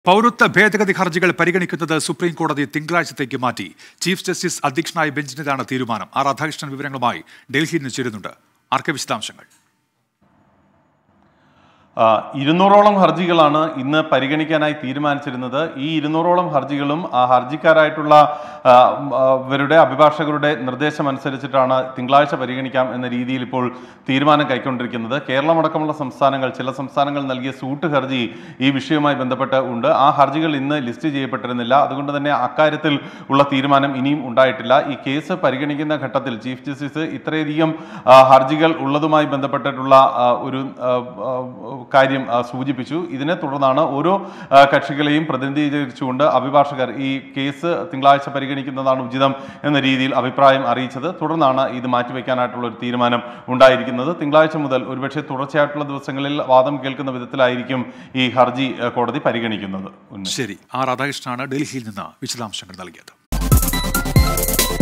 പൗരത്വ ഭേദഗതി ഹർജികൾ പരിഗണിക്കുന്നത് സുപ്രീം കോടതി തിങ്കളാഴ്ചത്തേക്ക് മാറ്റി ചീഫ് ജസ്റ്റിസ് അധ്യക്ഷനായ ബെഞ്ചിന്റേതാണ് തീരുമാനം ആർ രാധാകൃഷ്ണൻ വിവരങ്ങളുമായി ഡൽഹിയിൽ നിന്ന് ചേരുന്നുണ്ട് ആർക്കെ വിശദാംശങ്ങൾ ആ, ഇരുന്നൂറോളം ഹർജികളാണ് ഇന്ന് പരിഗണിക്കാനായി തീരുമാനിച്ചിരുന്നത് ഈ ഇരുന്നൂറോളം ഹർജികളും ആ ഹർജിക്കാരായിട്ടുള്ള ആ, ഉം, ആ, ഇവരുടെ അഭിഭാഷകരുടെ നിർദ്ദേശം അനുസരിച്ചിട്ടാണ് തിങ്കളാഴ്ച പരിഗണിക്കാം എന്ന രീതിയിൽ ഇപ്പോൾ തീരുമാനം കൈക്കൊണ്ടിരിക്കുന്നത് കേരളമടക്കമുള്ള സംസ്ഥാനങ്ങൾ ചില സംസ്ഥാനങ്ങൾ നൽകിയ സൂട്ട് ഹർജി ഈ വിഷയവുമായി ബന്ധപ്പെട്ട് ഉണ്ട് ആ ഹർജികൾ ഇന്ന് ലിസ്റ്റ് ചെയ്യപ്പെട്ടിരുന്നില്ല അതുകൊണ്ട് തന്നെ അക്കാര്യത്തിൽ ഉള്ള തീരുമാനം ഇനിയും ഉണ്ടായിട്ടില്ല ഈ കേസ് പരിഗണിക്കുന്ന ഘട്ടത്തിൽ ചീഫ് ജസ്റ്റിസ് ഇത്രയധികം ആ, ഹർജികൾ ഉള്ളതുമായി ബന്ധപ്പെട്ടിട്ടുള്ള ആ, ഒരു ആ, ആ, കാര്യം ആ, സൂചിപ്പിച്ചു ഇതിനെ തുടർന്നാണ് ഓരോ ആ, കക്ഷികളെയും പ്രതിനിധീകരിച്ചുകൊണ്ട് അഭിഭാഷകർ ഈ കേസ് തിങ്കളാഴ്ച പരിഗണിക്കുന്നതാണ് ഉചിതം എന്ന രീതിയിൽ അഭിപ്രായം അറിയിച്ചത് തുടർന്നാണ് ഇത് മാറ്റിവെക്കാനായിട്ടുള്ള ഒരു തീരുമാനം ഉണ്ടായിരിക്കുന്നത് തിങ്കളാഴ്ച മുതൽ ഒരുപക്ഷെ തുടർച്ചയായിട്ടുള്ള ദിവസങ്ങളിൽ വാദം കേൾക്കുന്ന വിധത്തിലായിരിക്കും ഈ ഹർജി ആ, കോടതി പരിഗണിക്കുന്നത് ഉന്മേഷ്. ശരി ആർ രാധാകൃഷ്ണനാണ് ഡൽഹിയിൽ നിന്ന് വിശദാംശങ്ങൾ നൽകിയത്